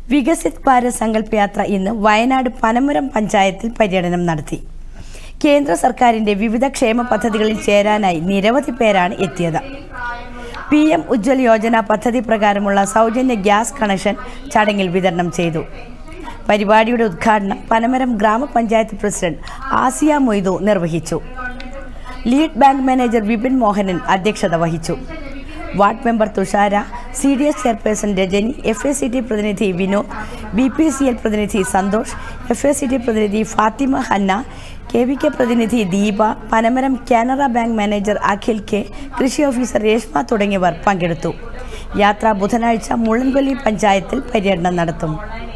വികസിത് ഭാരത് സങ്കല്പ യാത്ര ഇന്ന് വയനാട് പനമുരം പഞ്ചായത്തിൽ പര്യടനം നടത്തി കേന്ദ്ര സർക്കാരിന്റെ വിവിധ ക്ഷേമ പദ്ധതികളിൽ ചേരാനായി നിരവധി പേരാണ് എത്തിയത് പി എം ഉജ്ജ്വൽ യോജന പദ്ധതി പ്രകാരമുള്ള സൗജന്യ ഗ്യാസ് കണക്ഷൻ ചടങ്ങിൽ വിതരണം ചെയ്തു പരിപാടിയുടെ ഉദ്ഘാടനം പനമരം ഗ്രാമപഞ്ചായത്ത് പ്രസിഡന്റ് ആസിയ മൊയ്തു നിർവഹിച്ചു lead bank manager Vipin Mohanan അധ്യക്ഷത വഹിച്ചു ward member Thushara C D S chairperson Rajani F A C T പ്രതിനിധി Vinod B P C L പ്രതിനിധി Santhosh F A C T പ്രതിനിധി Fathima Hanna K V K പ്രതിനിധി Deepa Panamaram Canara bank manager Akhil K കൃഷി ഓഫീസർ രേഷ്മ തുടങ്ങിയവർ പങ്കെടുത്തു യാത്ര ബുധനാഴ്ച മുള്ളൻകൊല്ലി പഞ്ചായത്തിൽ പര്യടനം നടത്തും